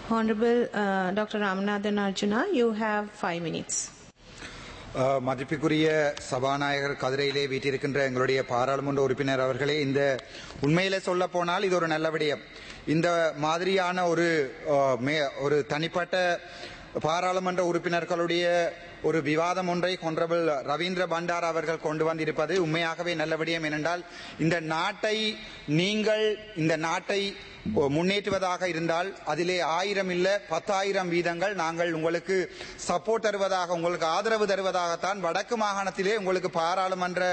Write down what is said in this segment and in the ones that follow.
Honorable uh, Dr. Ramanathan Arjuna, you have five minutes. அஹ், மதிப்புக்குரிய சபாநாயகர் கதிரையிலே வீட்டிருக்கின்ற எங்களுடைய பாராளுமன்ற உறுப்பினர் அவர்களே இந்த உண்மையிலே சொல்ல போனால் இது ஒரு நல்ல விடயம் இந்த மாதிரியான ஒரு அஹ், மே- ஒரு தனிப்பட்ட பாராளுமன்ற உறுப்பினர்களுடைய ஒரு விவாதம் ஒன்றை கொன்றபிள் ரவீந்திர பண்டார் அவர்கள் கொண்டு வந்திருப்பது உண்மையாகவே நல்ல விடயம் ஏனென்றால் இந்த நாட்டை நீங்கள் இந்த நாட்டை முன்னேற்றுவதாக இருந்தால் அதிலே ஆயிரம் இல்ல பத்தாயிரம் வீதங்கள் நாங்கள் உங்களுக்கு சப்போர்ட் தருவதாக உங்களுக்கு ஆதரவு தருவதாகத்தான் வடக்கு மாகாணத்திலே உங்களுக்கு பாராளுமன்ற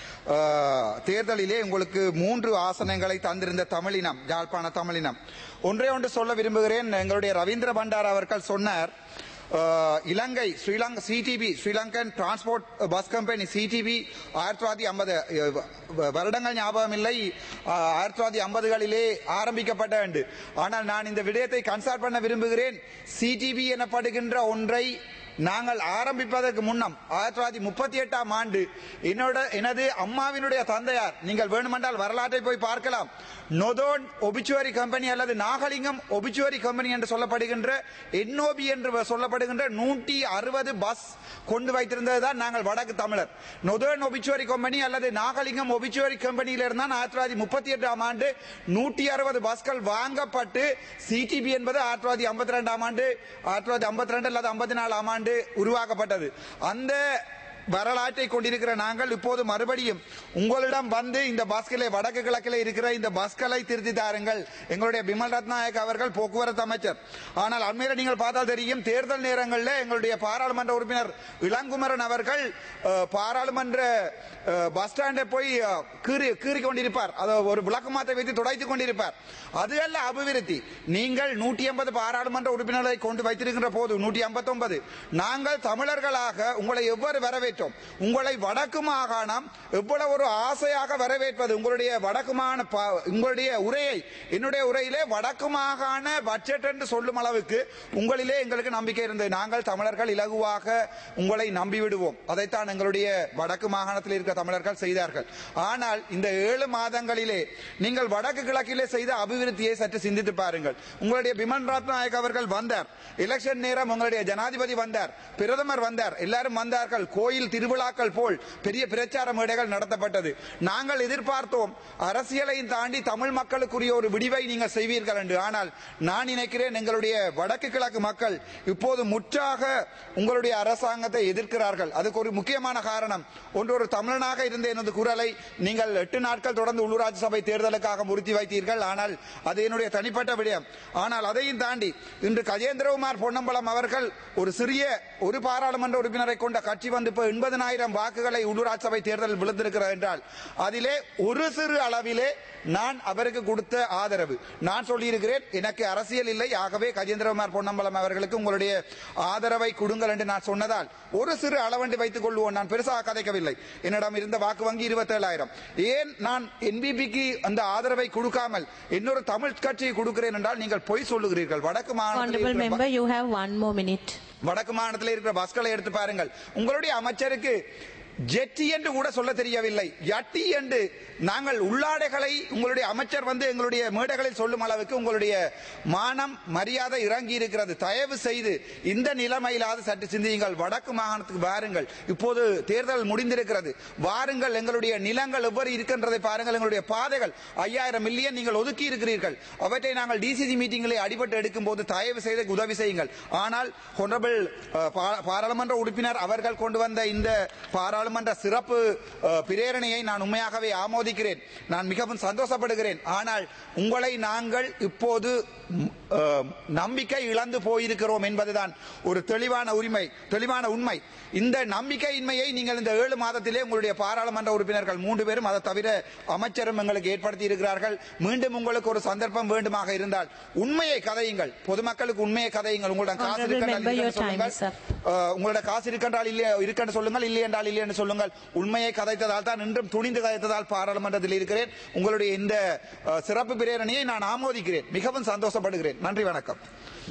அஹ், தேர்தலிலே உங்களுக்கு மூன்று ஆசனங்களை தந்திருந்த தமிழினம் யாழ்ப்பாண தமிழினம் ஒன்றே ஒன்று சொல்ல விரும்புகிறேன் எங்களுடைய ரவீந்திர பண்டார் அவர்கள் சொன்னார் அஹ், Ilangai Sri Lanka CTB Sri Lankan transport bus company CTB ஆயிரத்தி தொள்ளாயிரத்தி ஐம்பது வருடங்கள் ஞாபகம் இல்லை அஹ், ஆயிரத்தி தொள்ளாயிரத்தி ஐம்பதுகளிலே ஆரம்பிக்கப்பட்ட ஆண்டு ஆனால் நான் இந்த விடயத்தை கன்சல்ட் பண்ண விரும்புகிறேன் சிடிபி எனப்படுகின்ற ஒன்றை நாங்கள் ஆரம்பிப்பதற்கு முன்னம் ஆயிரத்தி தொள்ளாயிரத்தி முப்பத்தி எட்டாம் ஆண்டு என்னோட எனது அம்மாவினுடைய தந்தையார் நீங்கள் வேணுமென்றால் வரலாற்றை போய் பார்க்கலாம் நொதோன் ஒபிச்சுவரி கம்பெனி அல்லது நாகலிங்கம் ஒபிச்சுவரி கம்பெனி என்று சொல்லப்படுகின்ற என்ஓபி என்று சொல்லப்படுகின்ற நூற்றி அறுபது பஸ் கொண்டு வைத்திருந்ததுதான் நாங்கள் வடக்கு தமிழர் நொதர்ன் ஒபிச்சுவரி கம்பெனி அல்லது நாகலிங்கம் ஒபிச்சுவரி கம்பெனியில இருந்தான் ஆயிரத்தி தொள்ளாயிரத்தி முப்பத்தி எட்டாம் ஆண்டு நூற்றி அறுபது பஸ்கள் வாங்கப்பட்டு சிடிபி என்பது ஆயிரத்தி தொள்ளாயிரத்தி ஐம்பத்தி ரெண்டாம் ஆண்டு ஆயிரத்தி தொள்ளாயிரத்தி ஐம்பத்தி ரெண்டு அல்லது ஐம்பத்தி நாலாம் ஆண்டு உருவாக்கப்பட்டது அந்த வரலாற்றை கொண்டிருக்கிற நாங்கள் இப்போது மறுபடியும் உங்களிடம் வந்து இந்த பஸ்களை வடக்கு கிழக்கில் இருக்கிற இந்த பஸ்களை திருத்தி தாருங்கள் எங்களுடைய பிமல் ரத்நாயக் அவர்கள் போக்குவரத்து அமைச்சர் ஆனால் அண்மையில நீங்கள் பார்த்தால் தெரியும் தேர்தல் நேரங்களில் எங்களுடைய பாராளுமன்ற உறுப்பினர் இளங்குமரன் அவர்கள் அஹ், பாராளுமன்ற அஹ், பஸ் ஸ்டாண்டை போய் அஹ், கீறி கீறி கொண்டிருப்பார் அதை ஒரு விளக்கமாத்தை வைத்து துடைத்துக் கொண்டிருப்பார் அது அல்ல அபிவிருத்தி நீங்கள் நூற்றி ஐம்பது பாராளுமன்ற உறுப்பினர்களை கொண்டு வைத்திருக்கின்ற போது நூற்றி ஐம்பத்தி நாங்கள் தமிழர்களாக உங்களை எவ்வாறு வரவேற்றோம் உங்களை வடக்கு மாகாணம் எவ்வளவு ஒரு ஆசையாக வரவேற்பது உங்களுடைய வடக்கு மாகாண ப- உங்களுடைய உரையை என்னுடைய உரையிலே வடக்கு மாகாண பட்ஜெட் என்று சொல்லும் அளவுக்கு உங்களிலே எங்களுக்கு நம்பிக்கை இருந்தது நாங்கள் தமிழர்கள் இலகுவாக உங்களை நம்பி விடுவோம் அதைத்தான் எங்களுடைய வடக்கு மாகாணத்தில் இருக்க தமிழர்கள் செய்தார்கள் ஆனால் இந்த ஏழு மாதங்களிலே நீங்கள் வடக்கு கிழக்கிலே செய்த அபிவிருத்தியை சற்று சிந்தித்து பாருங்கள் உங்களுடைய பிமன் ரத்நாயக் அவர்கள் வந்தார் எலெக்ஷன் நேரம் உங்களுடைய ஜனாதிபதி வந்தார் பிரதமர் வந்தார் எல்லாரும் வந்தார்கள் கோயில் திருவிழாக்கள் போல் பெரிய பிரச்சார மேடைகள் நடத்தப்பட்டது நாங்கள் எதிர்பார்த்தோம் அரசியலையும் தாண்டி தமிழ் மக்களுக்குரிய ஒரு விடிவை நீங்கள் செய்வீர்கள் என்று ஆனால் நான் நினைக்கிறேன் எங்களுடைய வடக்கு கிழக்கு மக்கள் இப்போது முற்றாக உங்களுடைய அரசாங்கத்தை எதிர்க்கிறார்கள் அதுக்கு ஒரு முக்கியமான காரணம் ஒன்று ஒரு தமிழனாக இருந்த எனது குரலை நீங்கள் எட்டு நாட்கள் தொடர்ந்து உள்ளூராட்சி சபை தேர்தலுக்காக முறுத்தி வைத்தீர்கள் ஆனால் அது என்னுடைய தனிப்பட்ட விடயம் ஆனால் அதையும் தாண்டி இன்று கஜேந்திரகுமார் பொன்னம்பலம் அவர்கள் ஒரு சிறிய ஒரு பாராளுமன்ற உறுப்பினரை கொண்ட கட்சி வந்து இப்போ எண்பதனாயிரம் வாக்குகளை உள்ளூராட்சி சபை தேர்தலில் விழுந்திருக்கிறது என்றால் அதிலே ஒரு சிறு அளவிலே நான் அவருக்கு கொடுத்த ஆதரவு நான் சொல்லியிருக்கிறேன் எனக்கு அரசியல் இல்லை ஆகவே கஜேந்திரகுமார் பொன்னம்பலம் அவர்களுக்கு உங்களுடைய ஆதரவை கொடுங்கள் என்று நான் சொன்னதால் ஒரு சிறு அளவண்டி வைத்துக் கொள்வோம் நான் பெருசாக கதைக்கவில்லை என்னிடம் இருந்த வாக்கு வங்கி இருபத்தேழாயிரம் ஏன் நான் என்பிபிக்கு அந்த ஆதரவை கொடுக்காமல் இன்னொரு தமிழ் கட்சியை கொடுக்கிறேன் என்றால் நீங்கள் பொய் சொல்லுகிறீர்கள் வடக்கு மாநிலத்தில் Honorable இருக்கிற member, you have one more minute. வடக்கு மாநிலத்தில் இருக்கிற பஸ்களை எடுத்து பாருங்கள் உங்களுடைய அமைச்சருக்கு ஜெட்டி என்று கூட சொல்ல தெரியவில்லை யட்டி என்று நாங்கள் உள்ளாடைகளை உங்களுடைய அமைச்சர் வந்து எங்களுடைய மேடைகளில் சொல்லும் அளவுக்கு உங்களுடைய மானம் மரியாதை இறங்கி இருக்கிறது தயவு செய்து இந்த நிலைமையிலாவது சற்று சிந்தியுங்கள் வடக்கு மாகாணத்துக்கு வாருங்கள் இப்போது தேர்தல் முடிந்திருக்கிறது வாருங்கள் எங்களுடைய நிலங்கள் எவ்வாறு இருக்கின்றதை பாருங்கள் எங்களுடைய பாதைகள் ஐயாயிரம் மில்லியன் நீங்கள் ஒதுக்கி இருக்கிறீர்கள் அவற்றை நாங்கள் டிசிசி மீட்டிங்களை அடிபட்டு எடுக்கும் போது தயவு செய்து உதவி செய்யுங்கள் ஆனால் ஹொனரபிள் பாராளுமன்ற உறுப்பினர் அவர்கள் கொண்டு வந்த இந்த பாராளுமன்ற சிறப்பு அஹ், பிரேரணையை நான் உண்மையாகவே ஆமோதிக்கிறேன் நான் மிகவும் சந்தோஷப்படுகிறேன் ஆனால் உங்களை நாங்கள் இப்போது ம், அஹ், நம்பிக்கை இழந்து போயிருக்கிறோம் என்பதுதான் ஒரு தெளிவான உரிமை தெளிவான உண்மை இந்த நம்பிக்கையின்மையை நீங்கள் இந்த ஏழு மாதத்திலே உங்களுடைய பாராளுமன்ற உறுப்பினர்கள் மூன்று பேரும் அதை தவிர அமைச்சரும் எங்களுக்கு ஏற்படுத்தி இருக்கிறார்கள் மீண்டும் உங்களுக்கு ஒரு சந்தர்ப்பம் வேண்டுமாக இருந்தால் உண்மையை கதையுங்கள் பொதுமக்களுக்கு உண்மையை கதையுங்கள் உங்களிடம் காசு Honorable இருக்கின்றால் member, your இல்லைன்னு சொல்லுங்கள் time is up. அஹ், உங்களோட காசு இருக்கின்றால் இல்லை இருக்கென்று சொல்லுங்கள் இல்லை என்றால் இல்லை என்று சொல்லுங்கள் உண்மையை கதைத்ததால் தான் இன்றும் துணிந்து கதைத்ததால் பாராளுமன்றத்தில் இருக்கிறேன் உங்களுடைய இந்த அஹ், சிறப்பு பிரேரணையை நான் ஆமோதிக்கிறேன் மிகவும் சந்தோஷப்படுகிறேன் நன்றி வணக்கம்